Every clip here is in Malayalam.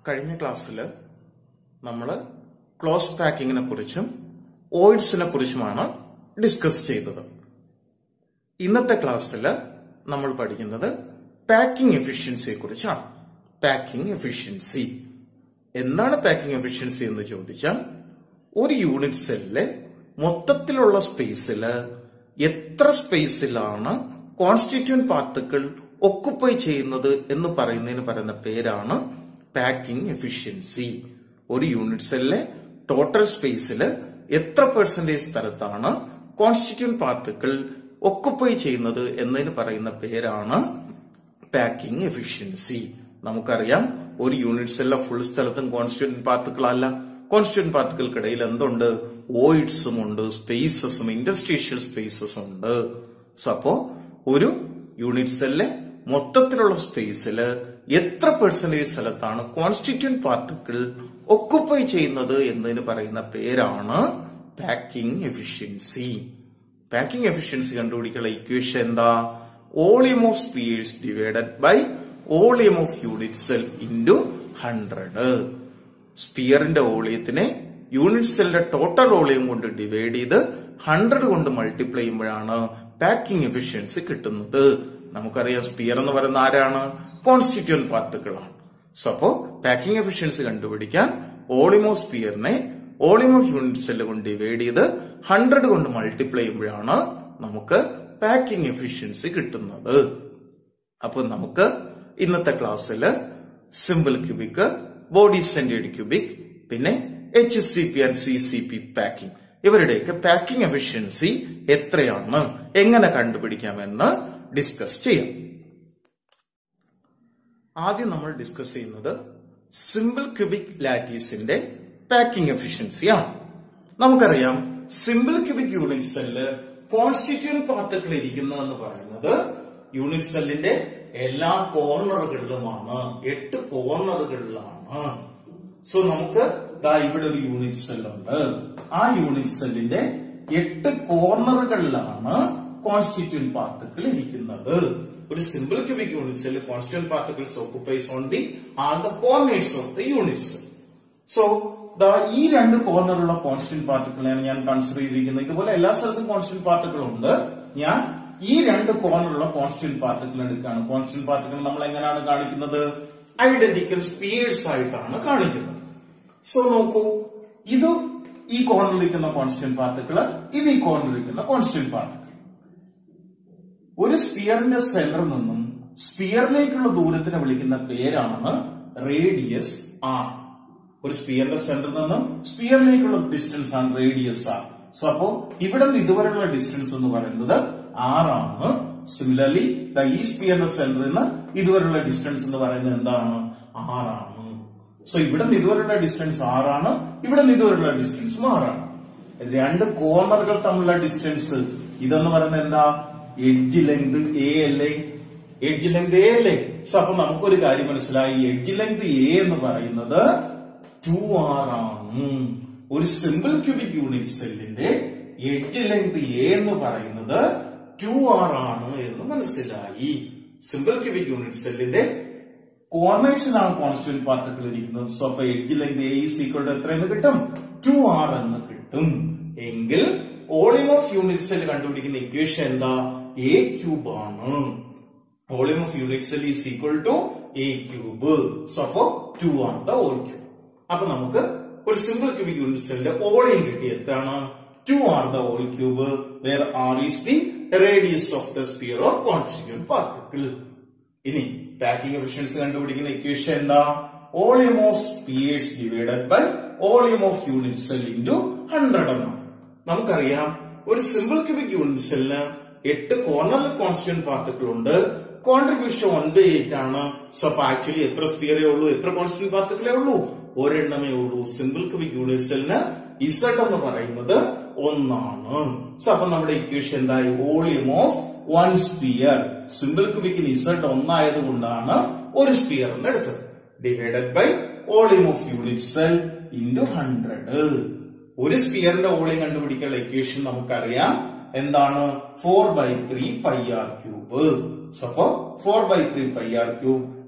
കഴിഞ്ഞ ക്ലാസ്സിൽ നമ്മൾ ക്ലോസ് പാക്കിങ്ങിനെ കുറിച്ചും ഓയിഡ്സിനെ കുറിച്ചുമാണ് ഡിസ്കസ് ചെയ്തത് ഇന്നത്തെ ക്ലാസ്സിൽ നമ്മൾ പഠിക്കുന്നത് പാക്കിംഗ് എഫിഷ്യൻസിയെ കുറിച്ചാണ് പാക്കിംഗ് എഫിഷ്യൻസി എന്താണ് പാക്കിംഗ് എഫിഷ്യൻസി എന്ന് ചോദിച്ചാൽ ഒരു യൂണിറ്റ് സെല്ലിലെ മൊത്തത്തിലുള്ള സ്പേസിൽ എത്ര സ്പേസിലാണ് കോൺസ്റ്റിറ്റ്യൂന്റ് പാർട്ടിക്കിൾ ഒക്കുപ്പൈ ചെയ്യുന്നത് എന്ന് പറയുന്നതിന് പറയുന്ന പേരാണ് പാക്കിംഗ് എഫിഷ്യൻസി ഒരു യൂണിറ്റ് സെല്ലിലെ ടോട്ടൽ സ്പേസിൽ എത്ര പെർസെന്റേജ് സ്ഥലത്താണ് കോൺസ്റ്റിറ്റ്യൂന്റ് പാർട്ടിക്കിൾ ഒക്കുപ്പൈ ചെയ്യുന്നത് എന്നതിന് പറയുന്ന പേരാണ് പാക്കിംഗ് എഫിഷ്യൻസി നമുക്കറിയാം ഒരു യൂണിറ്റ് സെല്ലിലെ ഫുൾ സ്ഥലത്തും കോൺസ്റ്റിറ്റ്യൂന്റ് പാർട്ടിക്കിൾ അല്ല കോൺസ്റ്റിറ്റ്യൂന്റ് പാർട്ടിക്കിൾക്കിടയിൽ എന്തുണ്ട് ഓയിഡ്സും ഉണ്ട് സ്പേസസും ഇൻഡസ്ട്രീഷ്യൽ സ്പേസസും ഉണ്ട് സോ അപ്പോ ഒരു യൂണിറ്റ് സെല്ലിലെ മൊത്തത്തിലുള്ള സ്പേസിൽ എത്ര പെർസെന്റേജ് സ്ഥലത്താണ് കോൺസ്റ്റിറ്റ്യൂന്റ് പാർട്ടിക്കിൾ ഒക്കുപ്പൈ ചെയ്യുന്നത് എന്നതിന് പറയുന്ന പേരാണ് പാക്കിംഗ് എഫിഷ്യൻസി പാക്കിംഗ് എഫിഷ്യൻസി കണ്ടുപിടിക്കാനുള്ള ഇക്വേഷൻ എന്താ volume of spheres divided by volume of unit cell into hundred സ്പിയറിന്റെ വോളിയത്തിനെ യൂണിറ്റ് സെല്ലിന്റെ ടോട്ടൽ വോളിയം കൊണ്ട് ഡിവൈഡ് ചെയ്ത് ഹൺഡ്രഡ് കൊണ്ട് മൾട്ടിപ്ലൈ ചെയ്യുമ്പോഴാണ് പാക്കിംഗ് എഫിഷ്യൻസി കിട്ടുന്നത് നമുക്കറിയാം സ്പിയർ എന്ന് പറയുന്ന ആരാണ് കോൺസ്റ്റിറ്റ്യൂന്റ് പാർട്ടിക്കിൾ ആണ് സോ അപ്പോ പാക്കിംഗ് എഫിഷ്യൻസി കണ്ടുപിടിക്കാൻ വോളിയം ഓഫ് സ്പിയറിനെ വോളിയം ഓഫ് യൂണിറ്റ് സെല്ല് കൊണ്ട് ഡിവൈഡ് ചെയ്ത് ഹൺഡ്രഡ് കൊണ്ട് മൾട്ടിപ്ലൈ ചെയ്യുമ്പോഴാണ് നമുക്ക് പാക്കിംഗ് എഫിഷ്യൻസി കിട്ടുന്നത് അപ്പൊ നമുക്ക് ഇന്നത്തെ ക്ലാസ്സിൽ simple cubic body centred cubic പിന്നെ H C P and C C P packing ഇവരുടെയൊക്കെ പാക്കിംഗ് എഫിഷ്യൻസി എത്രയാണ് എങ്ങനെ കണ്ടുപിടിക്കാമെന്ന് ഡിസ്കസ് ചെയ്യാം ആദ്യം നമ്മൾ ഡിസ്കസ് ചെയ്യുന്നത് സിമ്പിൾ ക്യൂബിക് ലാറ്റീസിന്റെ പാക്കിംഗ് എഫിഷ്യൻസി ആണ് നമുക്കറിയാം simple cubic unit cell constituent particle ഇരിക്കുന്നതെന്ന് പറയുന്നത് യൂണിറ്റ് സെല്ലിന്റെ എല്ലാ കോർണറുകളിലുമാണ് എട്ട് കോർണറുകളിലാണ് സോ നമുക്ക് ദാ ഇവിടെ ഒരു യൂണിറ്റ് സെല്ലുണ്ട് ആ യൂണിറ്റ് സെല്ലിന്റെ എട്ട് കോർണറുകളിലാണ് കോൺസ്റ്റിറ്റ്യൂന്റ് പാർട്ടിക്കിൾ ഇരിക്കുന്നത് ഒരു simple cubic unit cell constituent particles occupies on the are the corners of the unit cell so ദാ ഈ രണ്ട് കോർണറുള്ള കോൺസ്റ്റന്റ് പാർട്ടിക്കിളാണ് ഞാൻ കൺസിഡർ ചെയ്തിരിക്കുന്നത് ഇതുപോലെ എല്ലാ സ്ഥലത്തും കോൺസ്റ്റന്റ് പാർട്ടിക്കിൾ ഉണ്ട് ഞാൻ ഈ രണ്ട് കോർണറുള്ള കോൺസ്റ്റന്റ് പാർട്ടിക്കിൾ എടുക്കുകയാണ് കോൺസ്റ്റന്റ് പാർട്ടിക്കിൾ നമ്മൾ എങ്ങനെയാണ് കാണിക്കുന്നത് ഐഡന്റിക്കൽ സ്പീഡ്സ് ആയിട്ടാണ് കാണിക്കുന്നത് സോ നോക്കൂ ഇത് ഈ കോർണറിൽ ഇരിക്കുന്ന കോൺസ്റ്റന്റ് പാർട്ടിക്കിൾ ഇത് ഈ കോർണറിൽ ഇരിക്കുന്ന കോൺസ്റ്റന്റ് പാർട്ടിക്കിൾ ഒരു സ്പിയറിന്റെ സെന്ററിൽ നിന്നും സ്പിയറിലേക്കുള്ള ദൂരത്തിനെ വിളിക്കുന്ന പേരാണ് റേഡിയസ് ആർ ഒരു സ്പിയറിന്റെ സെന്ററിൽ നിന്നും സ്പിയറിലേക്കുള്ള ഡിസ്റ്റൻസ് ആണ് റേഡിയസ് ആർ സോ അപ്പോ ഇവിടെ നിന്ന് ഇതുവരെയുള്ള ഡിസ്റ്റൻസ് എന്ന് പറയുന്നത് ആറാണ് സിമിലർലി ഈ സ്പിയറിന്റെ സെന്ററിൽ നിന്ന് ഇതുവരെയുള്ള ഡിസ്റ്റൻസ് എന്ന് പറയുന്നത് എന്താണ് ആറാണ് സോ ഇവിടെ നിന്ന് ഇതുവരെയുള്ള ഡിസ്റ്റൻസ് ആറാണ് ഇവിടെ നിന്ന് ഇതുവരെയുള്ള ഡിസ്റ്റൻസും ആറാണ് രണ്ട് കോർണറുകൾ തമ്മിലുള്ള ഡിസ്റ്റൻസ് ഇതെന്ന് പറയുന്നത് എന്താ എഡ്ജ് ലെങ്ത് എ അല്ലേ എഡ്ജ് ലെങ്ത് എ അല്ലേ സോ അപ്പൊ നമുക്കൊരു കാര്യം മനസ്സിലായി എഡ്ജ് ലെങ്ത് എ എന്ന് പറയുന്നത് ടു ആർ ആണ് ഒരു സിമ്പിൾ ക്യൂബിക് യൂണിറ്റ് സെല്ലിന്റെ എഡ്ജ് ലെങ്ത് എ എന്ന് പറയുന്നത് ടു ആർ ആണ് എന്ന് മനസ്സിലായി സിമ്പിൾ ക്യൂബിക് യൂണിറ്റ് സെല്ലിന്റെ കോർണേഴ്സിലാണ് കോൺസ്റ്റുവന്റ് പാർട്ടിക്കിൾ ഇരിക്കുന്നത് സോ അപ്പൊ edge length A is equal to എത്രയെന്ന് കിട്ടും ടു ആർ എന്ന് കിട്ടും എങ്കിൽ വോളിയം ഓഫ് യൂണിറ്റ് സെൽ കണ്ടുപിടിക്കുന്ന ഇക്വേഷൻ എന്താ എ ക്യൂബ് ആണ് volume of unit cell is equal to A cube so അപ്പോ ടു ആണ് ദ ഓൾ ക്യൂബ് അപ്പൊ നമുക്ക് ഒരു സിമ്പിൾ ക്യൂബിക് യൂണിറ്റ് സെല്ലിന്റെ വോളിയം കിട്ടി എത്രയാണ് two R the whole cube where R is the radius of the sphere or constituent particle ഇനി പാക്കിംഗ് എഫിഷ്യൻസി കണ്ടുപിടിക്കുന്ന ഇക്വേഷൻ എന്താ volume of spheres divided by volume of unit cell into hundred എന്നാണ് നമുക്കറിയാം ഒരു സിമ്പിൾ ക്യൂബിക് യൂണിറ്റ് സെല്ലിന് എട്ട് കോർണറൽ കോൺസ്റ്റിറ്റ്യൂന്റ് പാർട്ടിക്കിൾ ഉണ്ട് കോൺട്രിബ്യൂഷൻ വൺ ബൈ എയ്റ്റ് ആണ് സോ അപ്പൊ ആക്ച്വലി എത്ര സ്പിയറേ ഉള്ളൂ എത്ര കോൺസ്റ്റിറ്റ്യൂന്റ് പാർട്ടിക്കിളേ ഉള്ളൂ ഒരെണ്ണമേ ഉള്ളൂ സിമ്പിൾ ക്യൂബിക് യൂണിറ്റ് സെല്ലിന് ഇസഡ് എന്ന് പറയുന്നത് ഒന്നാണ് സോ അപ്പൊ നമ്മുടെ ഇക്വേഷൻ എന്തായി volume of one sphere simple ക്യൂബിക്കിന് Z ഒന്നായത് കൊണ്ടാണ് ഒരു സ്പിയർ എന്ന് എടുത്തത് divided by volume of unit cell into hundred ഒരു സ്പിയറിന്റെ വോളിയം കണ്ടുപിടിക്കാനുള്ള ഇക്വേഷൻ നമുക്കറിയാം എന്താണ് four by three pi R cube so അപ്പോ four by three pi R cube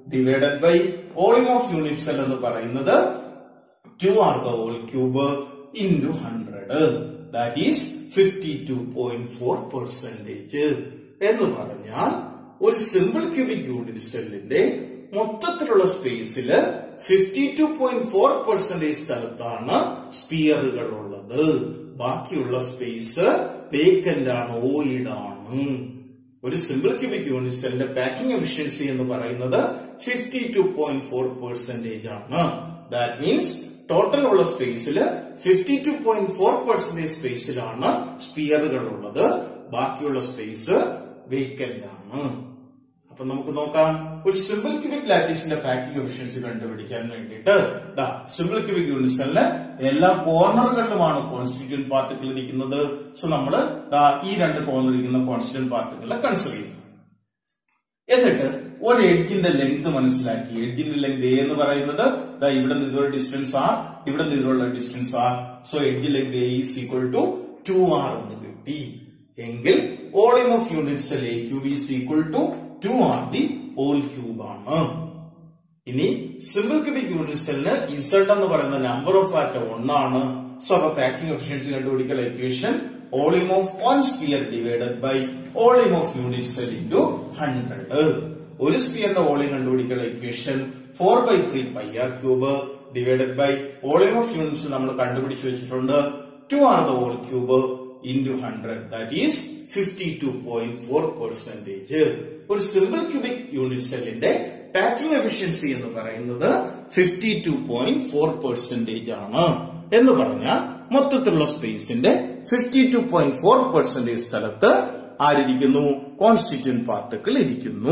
divided by volume of unit cell എന്ന് പറയുന്നത് two R the whole cube into hundred that is fifty two point four percentage എന്ന് പറഞ്ഞാൽ ഒരു സിമ്പിൾ ക്യൂബിക് യൂണിറ്റ് സെല്ലിന്റെ മൊത്തത്തിലുള്ള സ്പേസിൽ fifty two point four percentage സ്ഥലത്താണ് സ്പിയറുകൾ ഉള്ളത് ബാക്കിയുള്ള സ്പേസ് വേക്കന്റ് ആണ് ഓയിഡ് ആണ് ഒരു സിമ്പിൾ ക്യൂബിക് യൂണിറ്റ് സെല്ലിന്റെ പാക്കിംഗ് എഫിഷ്യൻസി എന്ന് പറയുന്നത് fifty two point four percentage ആണ് ദാറ്റ് മീൻസ് ടോട്ടൽ ഉള്ള സ്പേസിൽ fifty two point four percentage സ്പേസിലാണ് സ്പിയറുകൾ ഉള്ളത് ബാക്കിയുള്ള സ്പേസ് വേക്കന്റ് ആണ് അപ്പൊ നമുക്ക് നോക്കാം ഒരു സിമ്പിൾ ക്യൂബിക് ലാറ്റീസിന്റെ പാക്കിംഗ് എഫിഷ്യൻസി കണ്ടുപിടിക്കാൻ വേണ്ടിയിട്ട് ദാ സിമ്പിൾ ക്യൂബിക് യൂണിറ്റ് സെല്ലിന് എല്ലാ കോർണറുകളിലുമാണ് കോൺസ്റ്റിറ്റ്യൂന്റ് പാർട്ടിക്കിൾ ഇരിക്കുന്നത് സോ നമ്മൾ ദാ ഈ രണ്ട് കോർണർ ഇരിക്കുന്ന കോൺസ്റ്റിറ്റ്യൂന്റ് പാർട്ടിക്കിളെ കൺസിഡർ ചെയ്യുന്നു എന്നിട്ട് ഒരു എഡ്ജിന്റെ ലെങ്ത് മനസ്സിലാക്കി എഡ്ജിന്റെ ലെങ്ത് എ എന്ന് പറയുന്നത് ദാ ഇവിടെ നിന്നുള്ള ഡിസ്റ്റൻസ് ആർ ഇവിടെ നിന്നുള്ള distance R so edge length A is equal to two R എന്ന് കിട്ടി എങ്കിൽ volume of unit cell A cube is equal to two R the whole cube ആണ് ഇനി സിമ്പിൾ ക്യൂബിക് യൂണിറ്റ് സെല്ലിന് ഇസഡ് എന്ന് പറയുന്ന നമ്പർ ഓഫ് ആറ്റം ഒന്നാണ് സോ അപ്പൊ പാക്കിംഗ് എഫിഷ്യൻസി കണ്ടുപിടിക്കൽ equation volume of one sphere divided by volume of unit cell into hundred ഒരു സ്പിയറിന്റെ വോളിയം കണ്ടുപിടിക്കൽ equation four by three pi R cube divided by volume of units നമ്മൾ കണ്ടുപിടിച്ച് വെച്ചിട്ടുണ്ട് two R the whole cube into hundred that is fifty two point four percentage ഒരു സിമ്പിൾ ക്യൂബിക് യൂണിറ്റ് സെല്ലിന്റെ പാക്കിംഗ് എഫിഷ്യൻസി എന്ന് പറയുന്നത് fifty two point four percentage ആണ് എന്ന് പറഞ്ഞാൽ മൊത്തത്തിലുള്ള സ്പേസിന്റെ fifty two point four percentage സ്ഥലത്ത് ആരിയ്ക്കുന്നു കോൺസ്റ്റിറ്റ്യൂന്റ് പാർട്ടിക്കിൾ ഇരിക്കുന്നു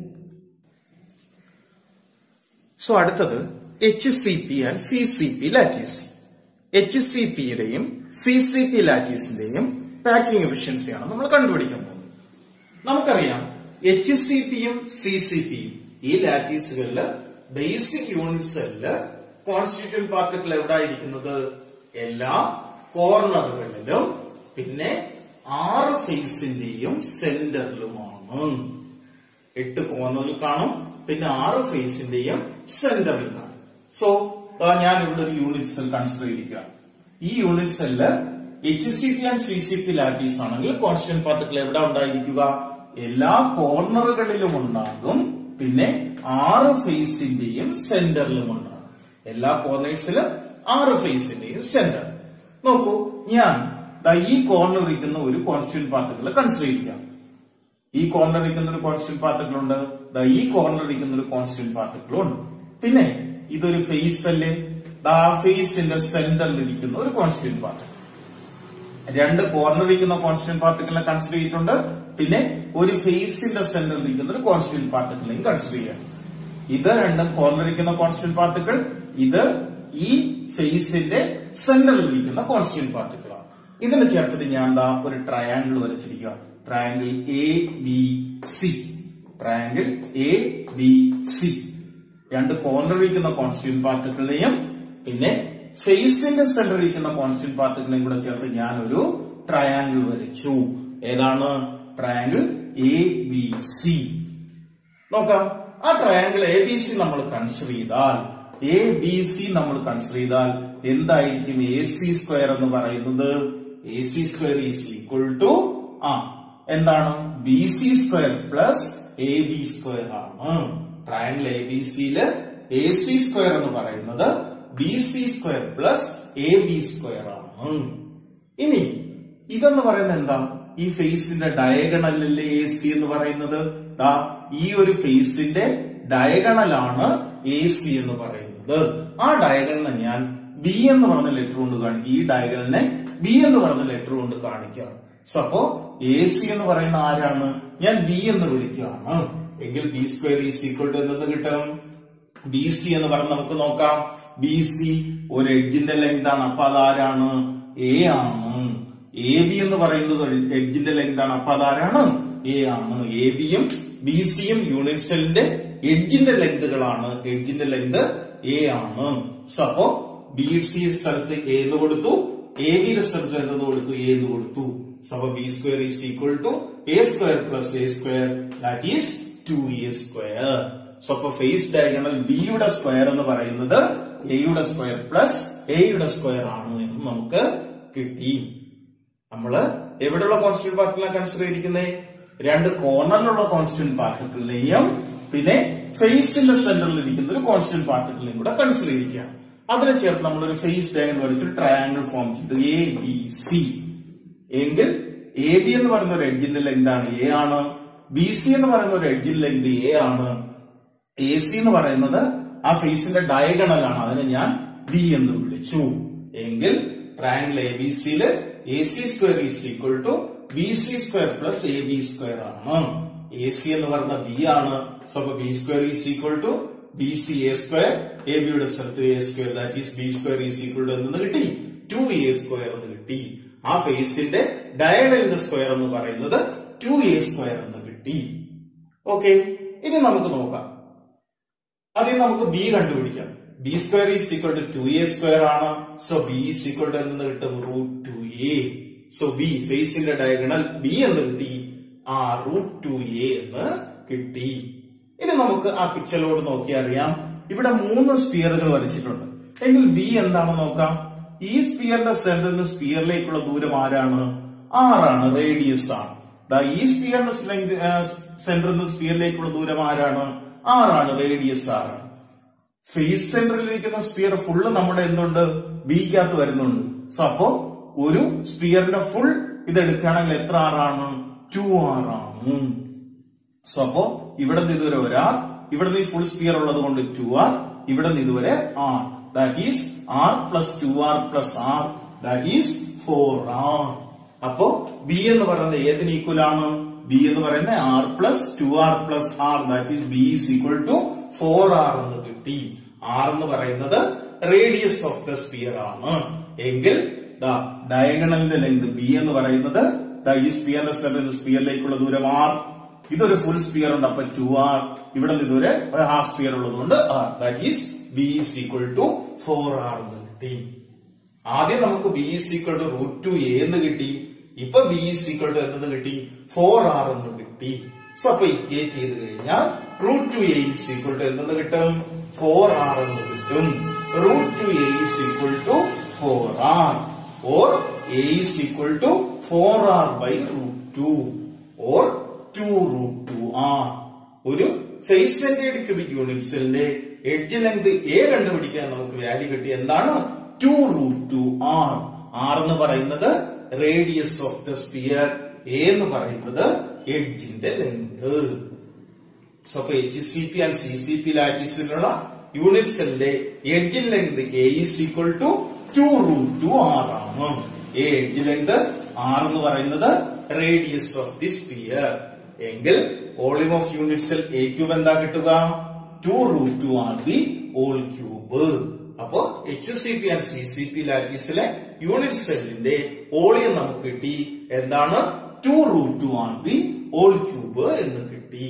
സോ അടുത്തത് H C P and C C P lattice H C പിയുടെയും സി സി പി ലാറ്റീസിന്റെയും പാക്കിംഗ് എഫിഷ്യൻസിയാണ് നമ്മൾ കണ്ടുപിടിക്കാൻ പോകുന്നത് നമുക്കറിയാം എച്ച് സി പിയും സി സി പിയും ഈ ലാറ്റീസുകളില് ബേസിക് യൂണിറ്റ്സില് കോൺസ്റ്റിറ്റ്യൂന്റ് പാർട്ടിക്കിൾ എവിടെ ഇരിക്കുന്നത് എല്ലാ കോർണറുകളിലും പിന്നെ ആറ് ഫേസിന്റെയും സെന്ററിലുമാണ് എട്ട് കോർണറിൽ കാണും പിന്നെ ആറ് ഫേസിന്റെയും സെന്ററിൽ കാണും സോ ഞാൻ ഇവിടെ ഒരു യൂണിറ്റ് സെൽ കൺസിഡർ ചെയ്തിരിക്കുകയാണ് ഈ unit cell H C P and C C P lattice ആണെങ്കിൽ കോൺസ്റ്റന്റ് പാർട്ടിക്കിൾ എവിടെ ഉണ്ടായിരിക്കുക എല്ലാ കോർണറുകളിലും ഉണ്ടാകും പിന്നെ ആറ് ഫേസിന്റെയും സെന്ററിലും ഉണ്ടാകും എല്ലാ കോർണേഴ്സിലും ആറ് ഫേസിന്റെയും സെന്റർ നോക്കൂ ഞാൻ ദാ ഈ കോർണർ ഇരിക്കുന്ന ഒരു കോൺസ്റ്റന്റ് പാർട്ടിക്കിൾ കൺസിഡർ ചെയ്യാം ഈ കോർണർ ഇരിക്കുന്ന ഒരു കോൺസ്റ്റന്റ് പാർട്ടിക്കിൾ ഉണ്ട് ദാ ഈ കോർണർ ഇരിക്കുന്ന ഒരു കോൺസ്റ്റന്റ് പാർട്ടിക്കിളും ഉണ്ട് പിന്നെ ഇതൊരു ഫേസ് അല്ലേ ദാ ഫേസിന്റെ സെന്ററിൽ ഇരിക്കുന്ന ഒരു കോൺസ്റ്റന്റ് പാർട്ടിക്കിൾ രണ്ട് കോർണർ ഇരിക്കുന്ന കോൺസ്റ്റന്റ് പാർട്ടിക്കിളിനെ കൺസിഡർ ചെയ്തിട്ടുണ്ട് പിന്നെ ഒരു ഫേസിന്റെ സെന്ററിൽ ഇരിക്കുന്ന ഒരു കോൺസ്റ്റന്റ് പാർട്ടിക്കിളിനെയും കൺസിഡർ ചെയ്യാം ഇത് രണ്ടും കോർണർ ഇരിക്കുന്ന കോൺസ്റ്റന്റ് പാർട്ടിക്കിൾ ഇത് ഈ ഫേസിന്റെ സെന്ററിൽ ഇരിക്കുന്ന കോൺസ്റ്റന്റ് പാർട്ടിക്കിളാണ് ഇതിനെ ചേർത്തിട്ട് ഞാൻ ദാ ഒരു ട്രയാങ്കിൾ വരച്ചിരിക്കുക triangle A B C triangle A B C രണ്ട് കോർണർ ഇരിക്കുന്ന കോൺസ്റ്റന്റ് പാർട്ടിക്കിളിനെയും പിന്നെ ഫേസിന്റെ സെന്ററിൽ ഇരിക്കുന്ന കോൺസ്റ്റന്റ് പാർട്ടിക്കിളിനെയും കൂടെ ചേർത്ത് ഞാൻ ഒരു ട്രയാങ്കിൾ വരച്ചു ഏതാണ് ട്രയാങ്കിൾ എ ബി സി നോക്കാം ആ ട്രയാങ്കിൾ എ ബി സി നമ്മൾ കൺസിഡർ ചെയ്താൽ എ ബി സി നമ്മൾ കൺസിഡർ ചെയ്താൽ എന്തായിരിക്കും എ സി സ്ക്വയർ എന്ന് പറയുന്നത് A C square is equal to ആ എന്താണ് B C square plus A B square ആണ് ട്രയാങ്കിൾ എ ബി സിയില് എ സി സ്ക്വയർ എന്ന് പറയുന്നത് B C square plus A B square ആണ് ഇനി ഇതെന്ന് പറയുന്നത് എന്താ ഈ ഫേസിന്റെ ഡയഗണലല്ലേ എ സി എന്ന് പറയുന്നത് ദാ ഈ ഒരു ഫേസിന്റെ ഡയഗണലാണ് എ സി എന്ന് പറയുന്നത് ആ ഡയഗണലിനെ ഞാൻ ബി എന്ന് പറഞ്ഞ ലെറ്റർ കൊണ്ട് കാണിക്കും ഈ ഡയഗണലിനെ ബി എന്ന് പറഞ്ഞ ലെറ്റർ കൊണ്ട് കാണിക്കാം സോ അപ്പോ എ സി എന്ന് പറയുന്ന ആരാണ് ഞാൻ ബി എന്ന് വിളിക്കുകയാണ് എങ്കിൽ B square is equal to എന്തെന്ന് കിട്ടും ബി സി എന്ന് പറഞ്ഞ് നമുക്ക് നോക്കാം ബി സി ഒരു എഡ്ജിന്റെ ലെങ്ത് ആണ് അപ്പൊ അതാരാണ് എ ആണ് എ ബി എന്ന് പറയുന്നത് ഒരു എഡ്ജിന്റെ ലെങ്ത് ആണ് അപ്പൊ അതാരാണ് എ ആണ് എ ബിയും ബി സിയും യൂണിറ്റ് സെല്ലിന്റെ എഡ്ജിന്റെ ലെങ്തുകളാണ് എഡ്ജിന്റെ ലെങ്ത് എ ആണ് സോ അപ്പോ ബി സി സ്ഥലത്ത് എ എന്ന് കൊടുത്തു എ ബിയുടെ സ്ഥലത്ത് എന്തെന്ന് കൊടുത്തു എ എന്ന് കൊടുത്തു സോ അപ്പൊ B square is equal to A square plus A square that is two A square so അപ്പൊ ഫേസ് ഡയഗണൽ ബിയുടെ സ്ക്വയർ എന്ന് പറയുന്നത് എയുടെ സ്ക്വയർ പ്ലസ് എയുടെ സ്ക്വയർ ആണ് എന്ന് നമുക്ക് കിട്ടി നമ്മള് എവിടെയുള്ള കോൺസ്റ്റന്റ് പാർട്ടിനെ കൺസിഡർ ചെയ്തിരിക്കുന്നത് രണ്ട് കോർണറിലുള്ള കോൺസ്റ്റന്റ് പാർട്ടിക്കിളിനെയും പിന്നെ ഫേസിന്റെ സെന്ററിൽ ഇരിക്കുന്ന ഒരു കോൺസ്റ്റന്റ് പാർട്ടിക്കിളിനെയും കൂടെ കൺസിഡർ ചെയ്തിരിക്കുക അതിനെ ചേർത്ത് നമ്മളൊരു ഫേസ് ഡയഗണൽ വരച്ച് ട്രയാങ്കിൾ ഫോം ചെയ്തു എ ബി സി എങ്കിൽ എ ബി എന്ന് പറയുന്ന ഒരു എഡ്ജിന്റെ ലെങ്ത് ആണ് എ ആണ് ബി സി എന്ന് പറയുന്ന ഒരു എഡ്ജിന്റെ ലെങ്ത് എ ആണ് എ സി എന്ന് പറയുന്നത് ആ ഫേസിന്റെ ഡയഗണൽ ആണ് അതിനെ ഞാൻ ബി എന്ന് വിളിച്ചു എങ്കിൽ ട്രയാങ്കിൾ എ ബി സിയില് A C square is equal to B C square plus A B square ആണ് എ സി എന്ന് പറയുന്ന ബി ആണ് സോ അപ്പൊ B square is equal to B C A square A ബിയുടെ സ്ഥലത്ത് A square that is B square is equal to എന്ന് കിട്ടി ടു എ സ്ക്വയർ എന്ന് കിട്ടി ആ ഫേസിന്റെ ഡയഗണലിന്റെ സ്ക്വയർ എന്ന് പറയുന്നത് ടു എ സ്ക്വയർ എന്ന് കിട്ടി ഓക്കെ ഇനി നമുക്ക് നോക്കാം ആദ്യം നമുക്ക് ബി കണ്ടുപിടിക്കാം B square is equal to two A square ആണ് so B is equal to എന്ന് കിട്ടും root two A so B ഫേസിന്റെ ഡയഗണൽ ബി എന്ന് കിട്ടി ആ റൂട്ട് ടു എ എന്ന് കിട്ടി ഇനി നമുക്ക് ആ പിക്ചറിലോട് നോക്കി അറിയാം ഇവിടെ മൂന്ന് സ്പിയറുകൾ വരച്ചിട്ടുണ്ട് എങ്കിൽ ബി എന്താണെന്ന് നോക്കാം ഈ സ്പിയറിന്റെ സെന്ററിൽ നിന്ന് സ്പിയറിലേക്കുള്ള ദൂരം ആരാണ് ആറാണ് റേഡിയസ് ആണ് ദാ ഈ സ്പിയറിന്റെ സെന്ററിൽ നിന്ന് സ്പിയറിലേക്കുള്ള ദൂരം ആരാണ് ആറാണ് റേഡിയസ് ആറാണ് ഫേസ് സെന്ററിൽ ഇരിക്കുന്ന സ്പിയർ ഫുള്ള് നമ്മുടെ എന്തുണ്ട് ബിക്കകത്ത് വരുന്നുണ്ട് സോ അപ്പോ ഒരു സ്പിയറിന്റെ ഫുൾ ഇത് എടുക്കുകയാണെങ്കിൽ എത്ര ആറാണ് ടു ആറാണ് സോ അപ്പോ ഇവിടെ നിന്ന് ഇതുവരെ ഒരാർ ഇവിടെ നിന്ന് ഫുൾ സ്പിയർ ഉള്ളത് കൊണ്ട് ടു ആർ ഇവിടെ നിന്ന് ഇതുവരെ R that is R plus two R plus R that is four R അപ്പോ ബി എന്ന് പറയുന്നത് ഏതിന് ഈക്വൽ ആണ് ബി എന്ന് പറയുന്നത് R plus two R plus R that is B is equal to four R എന്ന് കിട്ടി ആർ എന്ന് പറയുന്നത് റേഡിയസ് ഓഫ് ദ സ്പിയർ ആണ് എങ്കിൽ ഡയഗണലിന്റെ ലെങ്ത് ബി എന്ന് പറയുന്നത് ദാ ഈ സ്പിയറിന്റെ സെന്ററിൽ സ്പിയറിലേക്കുള്ള ദൂരം ആർ ഇതൊരു ഫുൾ സ്പിയർ ഉണ്ട് അപ്പൊ ടു ആർ ഇവിടെ നിന്ന് ഇതൊരു ഹാഫ് സ്പിയർ ഉള്ളതുകൊണ്ട് R that is B is equal to four R എന്ന് കിട്ടി ആദ്യം നമുക്ക് B is equal to root two A എന്ന് കിട്ടി ഇപ്പൊ ബി ഈസ് ഈക്വൽ ടു എന്നത് കിട്ടി ഫോർ ആർ എന്ന് കിട്ടി സോ അപ്പൊ ഇക്വേറ്റ് ചെയ്ത് കഴിഞ്ഞാൽ root two A is equal to എന്തെന്ന് കിട്ടും ഫോർ ആർ എന്ന് കിട്ടും root two A is equal to four R or A is equal to four R by root two or two root two R ഒരു ഫേസ് സെന്റേഡ് ക്യൂബിക് യൂണിറ്റ്സിന്റെ എഡ്ജ് ലെങ്ത് എ കണ്ടുപിടിക്കാൻ നമുക്ക് വാല്യൂ കിട്ടി എന്താണ് two root two R R എന്ന് പറയുന്നത് radius of the sphere A എന്ന് പറയുന്നത് എഡ്ജിന്റെ ലെങ്ത് സോ അപ്പൊ H C P and C C P ലാറ്റിസിലുള്ള യൂണിറ്റ് സെല്ലിന്റെ എഡ്ജിൻ length A is equal to two root two R ആണ് എ എഡ്ജ് ലെങ്ത് ആർ എന്ന് പറയുന്നത് റേഡിയസ് ഓഫ് ദി സ്പിയർ എങ്കിൽ volume of unit cell A cube എന്താ കിട്ടുക two root two R the whole cube അപ്പോ H C P and C C P ലാറ്റീസിലെ യൂണിറ്റ് സെല്ലിന്റെ വോളിയം നമുക്ക് കിട്ടി എന്താണ് two root two R the whole cube എന്ന് കിട്ടി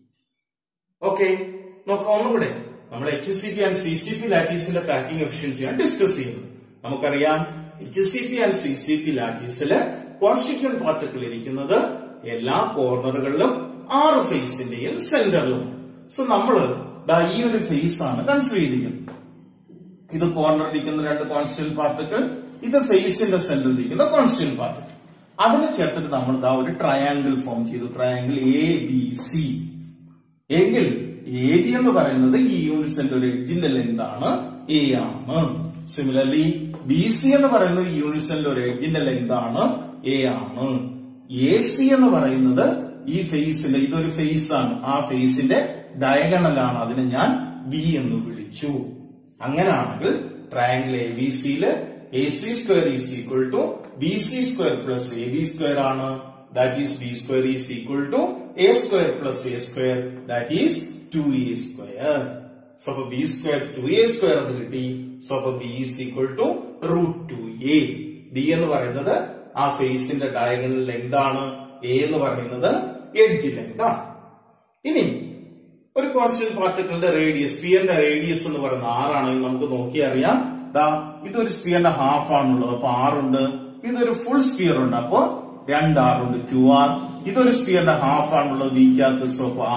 ഓക്കെ നോക്കാം ഒന്നുകൂടെ നമ്മൾ H C P and C C P ലാറ്റീസിന്റെ പാക്കിംഗ് എഫിഷ്യൻസിയാണ് ഡിസ്കസ് ചെയ്യുന്നത് നമുക്കറിയാം H C P and C C P ലാറ്റീസില് കോൺസ്റ്റിറ്റ്യൂന്റ് പാർട്ടിക്കിൾ ഇരിക്കുന്നത് എല്ലാ കോർണറുകളിലും ആറ് ഫേസിന്റെയും സെന്ററിലും സോ നമ്മള് ദാ ഈ ഒരു ഫേസ് ആണ് കൺസിഡർ ചെയ്തിരിക്കുന്നത് ഇത് കോർണറിൽ ഇരിക്കുന്ന രണ്ട് കോൺസ്റ്റന്റ് പാർട്ടിക്കിൾ ഇത് ഫേസിന്റെ സെന്ററിൽ ഇരിക്കുന്ന കോൺസ്റ്റന്റ് പാർട്ടിക്കിൾ അതിനെ ചേർത്തിട്ട് നമ്മൾ ദാ ഒരു ട്രയാങ്കിൾ ഫോം ചെയ്തു ട്രയാങ്കിൾ എ ബി സി എങ്കിൽ എ ബി എന്ന് പറയുന്നത് ഈ യൂണിറ്റ്സിന്റെ ഒരു എഡ്ജിന്റെ ലെങ്ത് ആണ് എ ആണ് സിമിലർലി ബി സി എന്ന് പറയുന്നത് ഈ യൂണിറ്റ്സിന്റെ ഒരു എഡ്ജിന്റെ ലെങ്ത് ആണ് എ ആണ് എ സി എന്ന് പറയുന്നത് ഈ ഫേസിന്റെ ഇതൊരു ഫേസ് ആണ് ആ ഫേസിന്റെ ഡയഗണൽ ആണ് അതിനെ ഞാൻ ബി എന്ന് വിളിച്ചു അങ്ങനെയാണെങ്കിൽ ട്രയാങ്കിൾ എ ബി സിയില് A C square is equal to B C square plus A B square ആണ് that is B square is equal to A square plus A square that is two A square so അപ്പൊ B square two A square എന്ന് കിട്ടി സോ അപ്പൊ B is equal to root two A B എന്ന് പറയുന്നത് ആ ഫേസിന്റെ ഡയഗണൽ ലെങ്ത് ആണ് എ എന്ന് പറയുന്നത് എഡ്ജ് ലെങ്ത് ആണ് ഇനി ഒരു കോൺസ്റ്റന്റ് പാർട്ടിക്കിളിന്റെ റേഡിയസ് സ്പിയറിന്റെ റേഡിയസ് എന്ന് പറയുന്നത് ആറാണെങ്കിൽ നമുക്ക് നോക്കി അറിയാം ദാ ഇതൊരു സ്പിയറിന്റെ ഹാഫ് ആണുള്ളത് അപ്പൊ ആറുണ്ട് ഇതൊരു ഫുൾ സ്പിയർ ഉണ്ട് അപ്പൊ രണ്ട് ആറുണ്ട് ടു ആർ ഇതൊരു സ്പിയറിന്റെ ഹാഫ് ആണുള്ളത് വിക്കകത്ത് സോ ആർ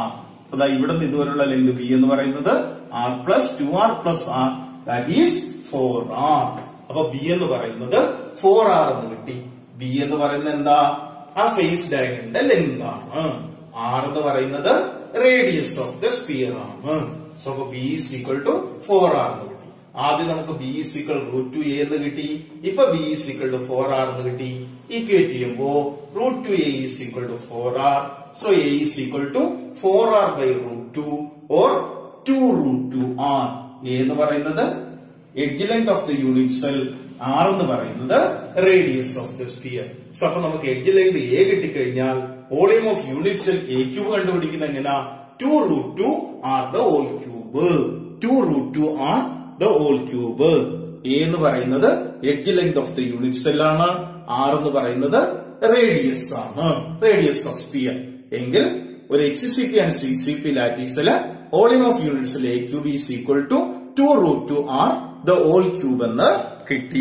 അപ്പൊ ദാ ഇവിടെ നിന്ന് ഇതുവരെയുള്ള ലെങ്ത് ബി എന്ന് പറയുന്നത് R plus two R plus R that is four R അപ്പൊ ബി എന്ന് പറയുന്നത് ഫോർ ആർ എന്ന് കിട്ടി ബി എന്ന് പറയുന്നത് എന്താ ആ ഫേസ് ഡയഗ്രമിന്റെ ലെങ്ത് ആണ് ആർ എന്ന് പറയുന്നത് റേഡിയസ് ഓഫ് ദ സ്പിയർ ആണ് സോ അപ്പൊ B is equal to four R എന്ന് കിട്ടി ആദ്യം നമുക്ക് B is equal root two A എന്ന് കിട്ടി ഇപ്പൊ B is equal to four R എന്ന് കിട്ടി ഈക്വേറ്റ് ചെയ്യുമ്പോ root two A is equal to four R so A is equal to four R by root two or two root two R A എന്ന് പറയുന്നത് edge length of the unit cell R എന്ന് പറയുന്നത് radius of the sphere so അപ്പൊ നമുക്ക് എഡ്ജ് ലെങ്ത് എ കിട്ടിക്കഴിഞ്ഞാൽ volume of unit cell A cube കണ്ടുപിടിക്കുന്ന എങ്ങനെയാ two root two R the whole cube two root two R the whole cube A എന്ന് പറയുന്നത് edge length of the unit cell ആണ് ആർ എന്ന് പറയുന്നത് റേഡിയസ് ആണ് റേഡിയസ് ഓഫ് സ്പിയർ എങ്കിൽ ഒരു H C P and C C P ലാറ്റീസില് വോളിയം ഓഫ് യൂണിറ്റ്സിൽ A cube is equal to two root two R the whole cube എന്ന് കിട്ടി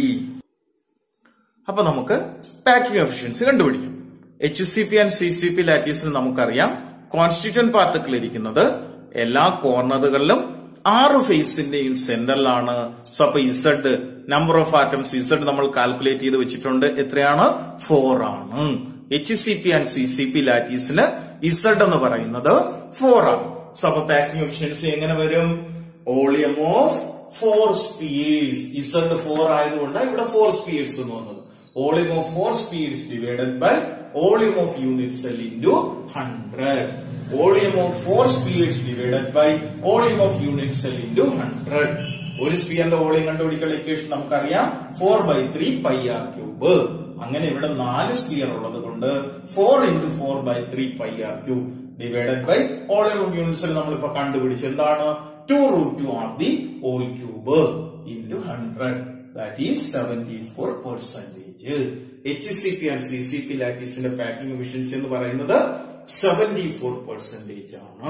അപ്പൊ നമുക്ക് പാക്കിംഗ് എഫിഷ്യൻസി കണ്ടുപിടിക്കാം H C P and C C P ലാറ്റീസിൽ നമുക്കറിയാം കോൺസ്റ്റിറ്റ്യൂന്റ് പാർട്ടിക്കിൾ ഇരിക്കുന്നത് എല്ലാ കോർണറുകളിലും ആറ് ഫേസിന്റെയും സെന്ററിലാണ് സോ അപ്പൊ Z number of atoms Z നമ്മൾ കാൽക്കുലേറ്റ് ചെയ്ത് വെച്ചിട്ടുണ്ട് എത്രയാണ് ഫോർ ആണ് H C P and C C P ലാറ്റീസിന് ഇസഡ് എന്ന് പറയുന്നത് ഫോർ ആണ് സോ അപ്പൊ പാക്കിംഗ് എഫിഷ്യൻസി എങ്ങനെ വരും volume of four spheres Z four ആയതുകൊണ്ട് ഇവിടെ ഫോർ സ്പിയേഴ്സ് എന്ന് വന്നത് volume of four spheres divided by volume of unit cell into hundred volume of four spheres divided by volume of unit cell into hundred ഒരു സ്പിയറിന്റെ വോളിയം കണ്ടുപിടിക്കാനുള്ള ഇക്വേഷൻ നമുക്കറിയാം four by three pi R cube അങ്ങനെ ഇവിടെ നാല് സ്പിയർ ഉള്ളത് കൊണ്ട് four into four by three pi R cube divided by volume of unit cell നമ്മളിപ്പോ കണ്ടുപിടിച്ചു എന്താണ് two root two R the whole cube into hundred that is seventy four percentage H C P and C C P ലാറ്റീസിന്റെ പാക്കിംഗ് എഫിഷ്യൻസി എന്ന് പറയുന്നത് സെവന്റി ഫോർ പെർസെന്റേജ് ആണ്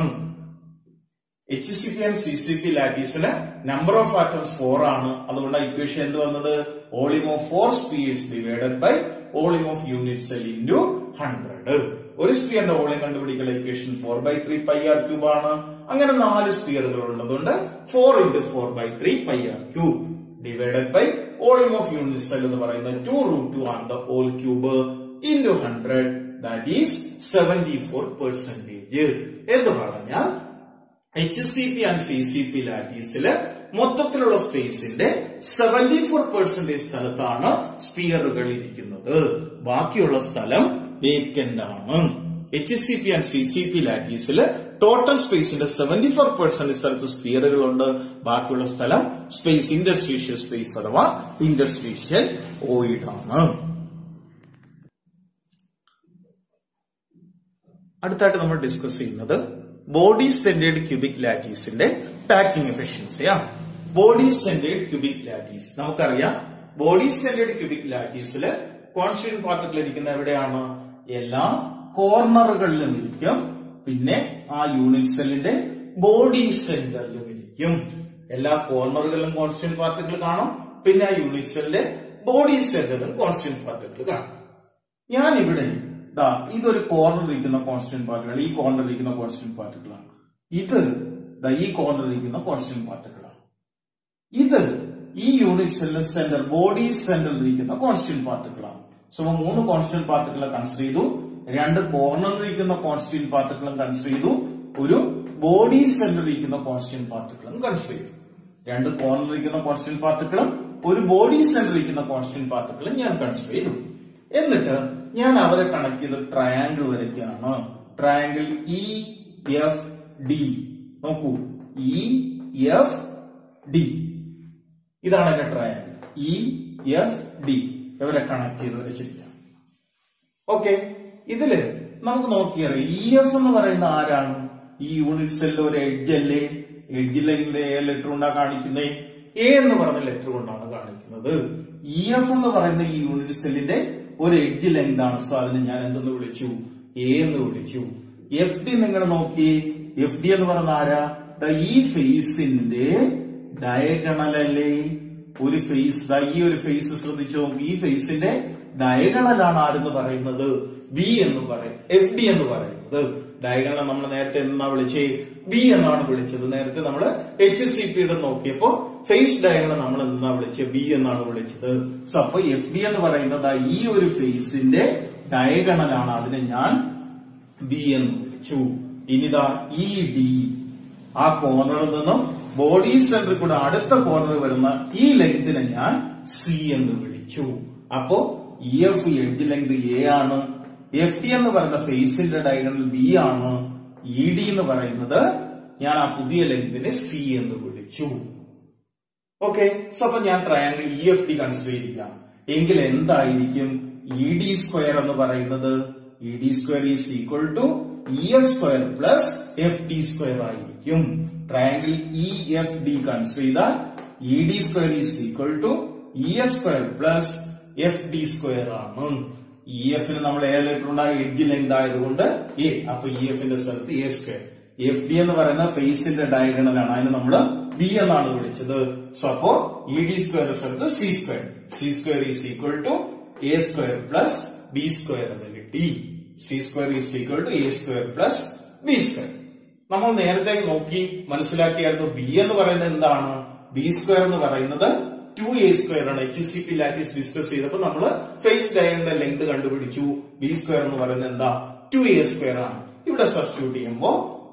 H C P and C C P ലാറ്റീസിന് നമ്പർ ഓഫ് ആറ്റംസ് ഫോർ ആണ് അതുകൊണ്ട് ഇക്വേഷൻ എന്ത് വന്നത് volume of four spheres divided by volume of unit cell into hundred ഒരു സ്പിയറിന്റെ വോളിയം കണ്ടുപിടിക്കുന്ന equation four by three pi R cube ആണ് അങ്ങനെ നാല് സ്പിയറുകൾ ഉള്ളതുകൊണ്ട് four into four by three pi R cube divided by volume of unit cell എന്ന് പറയുന്നത് two root two R the whole cube into hundred that is seventy four percentage എന്ന് പറഞ്ഞാൽ H C P and C C P ലാറ്റീസില് മൊത്തത്തിലുള്ള സ്പേസിന്റെ സെവന്റി ഫോർ പെർസെന്റേജ് സ്ഥലത്താണ് സ്പിയറുകൾ ഇരിക്കുന്നത് ബാക്കിയുള്ള സ്ഥലം വേക്കന്റ് ആണ് H C P and C C P ലാറ്റീസില് ടോട്ടൽ സ്പേസിന്റെ സെവന്റി ഫോർ പെർസെന്റ് സ്ഥലത്ത് സ്പിയറുകളുണ്ട് ബാക്കിയുള്ള സ്ഥലം സ്പേസ് ഇന്റർസ്റ്റീഷ്യൽ സ്പേസ് അഥവാ ഇന്റർസ്റ്റീഷ്യൽ ഓയിഡ് ആണ് അടുത്തായിട്ട് നമ്മൾ ഡിസ്കസ് ചെയ്യുന്നത് ബോഡി സെന്റേഡ് ക്യൂബിക് ലാറ്റീസിന്റെ പാക്കിംഗ് എഫിഷ്യൻസിയാണ് ബോഡി സെന്റേഡ് ക്യൂബിക് ലാറ്റീസ് നമുക്കറിയാം ബോഡി സെന്റേഡ് ക്യൂബിക് ലാറ്റീസില് കോൺസ്റ്റിറ്റ്യൂന്റ് പാർട്ടിക്കിൾ ഇരിക്കുന്ന എവിടെയാണ് എല്ലാ കോർണറുകളിലും ഇരിക്കും പിന്നെ ആ യൂണിറ്റ് സെല്ലിന്റെ ബോഡി സെന്ററിലും ഇരിക്കും എല്ലാ കോർണറുകളിലും കോൺസ്റ്റിറ്റ്യൂന്റ് പാർട്ടിക്കിൾ കാണും പിന്നെ ആ യൂണിറ്റ് സെല്ലിന്റെ ബോഡി സെന്ററിലും കോൺസ്റ്റിറ്റ്യൂന്റ് പാർട്ടിക്കിൾ കാണും ഞാൻ ഇവിടെ ദാ ഇതൊരു കോർണർ ഇരിക്കുന്ന കോൺസ്റ്റന്റ് പാർട്ടികൾ ഈ കോർണർ ഇരിക്കുന്ന കോൺസ്റ്റന്റ് പാർട്ടികളാണ് ഇത് ദാ ഈ കോർണർ ഇരിക്കുന്ന കോൺസ്റ്റന്റ് പാർട്ടികളാണ് ഇത് ഈ യൂണിറ്റ് സെല്ലിൽ സെന്റർ ബോഡി സെന്ററിൽ ഇരിക്കുന്ന കോൺസ്റ്റന്റ് പാർട്ടികളാണ് സോ മൂന്ന് കോൺസ്റ്റന്റ് പാർട്ടികളെ കൺസിഡർ ചെയ്തു രണ്ട് കോർണറിൽ ഇരിക്കുന്ന കോൺസ്റ്റന്റ് പാർട്ടികളും കൺസിഡർ ചെയ്തു ഒരു ബോഡി സെന്ററിൽ ഇരിക്കുന്ന കോൺസ്റ്റന്റ് പാർട്ടികളും കൺസിഡർ ചെയ്തു രണ്ട് കോർണറിൽ ഇരിക്കുന്ന കോൺസ്റ്റന്റ് പാർട്ടികളും ഒരു ബോഡി സെന്ററിൽ ഇരിക്കുന്ന കോൺസ്റ്റന്റ് പാർട്ടികളും ഞാൻ കൺസിഡർ ചെയ്തു എന്നിട്ട് ഞാൻ അവരെ കണക്ട് ചെയ്ത് ട്രയാങ്കിൾ വരയ്ക്കുകയാണ് ട്രയാങ്കിൾ ഇ എഫ് ഡി നോക്കൂ ഇ എഫ് ഡി ഇതാണ് എന്റെ ട്രയാങ്കിൾ ഇ എഫ് ഡി ഇവരെ കണക്ട് ചെയ്ത് വരച്ചിരിക്കുകയാണ് ഓക്കെ ഇതില് നമുക്ക് നോക്കിയറിയാം ഇ എഫ് എന്ന് പറയുന്ന ആരാണ് ഈ യൂണിറ്റ് സെല്ലിൽ ഒരു എഡ്ജ് അല്ലേ എഡ്ജ് ലൈനിലെ ഏ ലെറ്റർ കൊണ്ടാ കാണിക്കുന്നത് എ എന്ന് പറഞ്ഞ ലെറ്റർ കൊണ്ടാണ് കാണിക്കുന്നത് ഇ എഫ് എന്ന് പറയുന്ന ഈ യൂണിറ്റ് സെല്ലിന്റെ ഒരു എഡ്ജ് ലെങ്ത് ആണ് സോ അതിനെ ഞാൻ എന്തെന്ന് വിളിച്ചു എ എന്ന് വിളിച്ചു എഫ് ഡി നിങ്ങൾ നോക്കി എഫ് ഡി എന്ന് പറയുന്ന ആരാ ദാ ഈ ഫേസിന്റെ ഡയഗണൽ അല്ലേ ഒരു ഫേസ് ദാ ഈ ഒരു ഫേസ് ശ്രദ്ധിച്ചു നോക്കി ഈ ഫേസിന്റെ ഡയഗണലാണ് ആരെന്ന് പറയുന്നത് ബി എന്ന് പറയും എഫ് ഡി എന്ന് പറയുന്നത് ഡയഗണൽ നമ്മൾ നേരത്തെ എന്നാ വിളിച്ചേ ബി എന്നാണ് വിളിച്ചത് നേരത്തെ നമ്മൾ എച്ച് സി പിയുടെ നോക്കിയപ്പോ ഫേസ് ഡയഗണൽ നമ്മൾ എന്നാ വിളിച്ചത് ബി എന്നാണ് വിളിച്ചത് സോ അപ്പൊ എഫ് ഡി എന്ന് പറയുന്നത് ഈ ഒരു ഫേസിന്റെ ഡയഗണലാണ് അതിനെ ഞാൻ ബി എന്ന് വിളിച്ചു ഇനിതാ ഇ ഡി ആ കോർണറിൽ നിന്നും ബോഡി സെന്ററിൽ കൂടെ അടുത്ത കോർണറിൽ വരുന്ന ഈ ലെങ്തിനെ ഞാൻ സി എന്ന് വിളിച്ചു അപ്പോ E F edge length A ആണ് എഫ് ടി എന്ന് പറയുന്ന ഫേസിന്റെ ഡയഗണൽ ബി ആണ് ഇ ഡി എന്ന് പറയുന്നത് ഞാൻ ആ പുതിയ ലെങ്തിനെ സി എന്ന് വിളിച്ചു ഓക്കെ സോ അപ്പൊ ഞാൻ triangle E F T consider ചെയ്തിരിക്കാം എങ്കിൽ എന്തായിരിക്കും ഇ ഡി സ്ക്വയർ എന്ന് പറയുന്നത് E D square is equal to E F square plus F T square ആയിരിക്കും triangle E F D consider ചെയ്താൽ E D square is equal to E F square plus F D square ആണ് ഇ എഫിന് നമ്മൾ എ ലെറ്റർ ഉണ്ടായ എഡ്ജ് ലെങ്ത് ആയതുകൊണ്ട് എ അപ്പൊ ഇ എഫിന്റെ സ്ഥലത്ത് എ സ്ക്വയർ എഫ് ഡി എന്ന് പറയുന്ന ഫേസിന്റെ ഡയഗണലാണ് അതിന് നമ്മൾ ബി എന്നാണ് വിളിച്ചത് സോ അപ്പോ ഇ ഡി സ്ക്വയർ സ്ഥലത്ത് C square C square is equal to A square plus B square എന്ന് കിട്ടി C square is equal to A square plus B square നമ്മൾ നേരത്തെ നോക്കി മനസ്സിലാക്കിയായിരുന്നു ബി എന്ന് പറയുന്നത് എന്താണ് ബി സ്ക്വയർ എന്ന് പറയുന്നത് ടു എ സ്ക്വയർ ആണ് H C P lattice discuss ചെയ്തപ്പോൾ നമ്മൾ ഫേസ് ഡയറിന്റെ ലെങ്ത് കണ്ടുപിടിച്ചു ബി സ്ക്വയർ എന്ന് പറയുന്നത് എന്താ ടു എ സ്ക്വയർ ആണ് ഇവിടെ സബ്സ്റ്റിറ്റ്യൂട്ട് ചെയ്യുമ്പോ